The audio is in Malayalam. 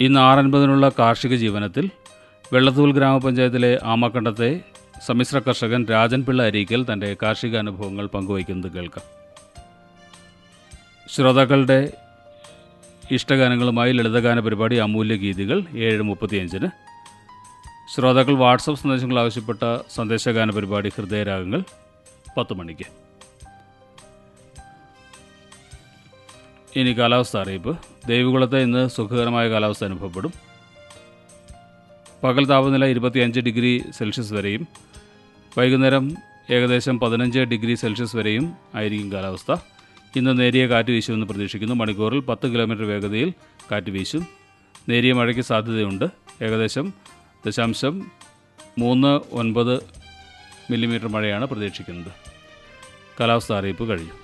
ഇന്ന് ആറൻപതിനുള്ള കാർഷിക ജീവനത്തിൽ വെള്ളത്തൂൽ ഗ്രാമപഞ്ചായത്തിലെ ആമക്കണ്ടത്തെ സമ്മിശ്ര കർഷകൻ രാജൻ പിള്ള അരീക്കൽ തൻ്റെ കാർഷിക അനുഭവങ്ങൾ പങ്കുവയ്ക്കുന്നത് കേൾക്കാം ശ്രോതാക്കളുടെ ഇഷ്ടഗാനങ്ങളുമായി ലളിതഗാന പരിപാടി അമൂല്യ ഗീതികൾ ഏഴ് മുപ്പത്തിയഞ്ചിന് ശ്രോതാക്കൾ വാട്സപ്പ് സന്ദേശങ്ങൾ ആവശ്യപ്പെട്ട സന്ദേശഗാന പരിപാടി ഹൃദയരാഗങ്ങൾ പത്ത് മണിക്ക് ഇനി കാലാവസ്ഥ അറിയിപ്പ് ദേവികുളത്തെ ഇന്ന് സുഖകരമായ കാലാവസ്ഥ അനുഭവപ്പെടും പകൽ താപനില ഇരുപത്തിയഞ്ച് ഡിഗ്രി സെൽഷ്യസ് വരെയും വൈകുന്നേരം ഏകദേശം പതിനഞ്ച് ഡിഗ്രി സെൽഷ്യസ് വരെയും ആയിരിക്കും കാലാവസ്ഥ ഇന്ന് നേരിയ കാറ്റ് വീശുമെന്ന് പ്രതീക്ഷിക്കുന്നു മണിക്കൂറിൽ പത്ത് കിലോമീറ്റർ വേഗതയിൽ കാറ്റ് വീശും നേരിയ മഴയ്ക്ക് സാധ്യതയുണ്ട് ഏകദേശം ദശാംശം മൂന്ന് ഒൻപത് മില്ലിമീറ്റർ മഴയാണ് പ്രതീക്ഷിക്കുന്നത് കാലാവസ്ഥ അറിയിപ്പ് കഴിഞ്ഞു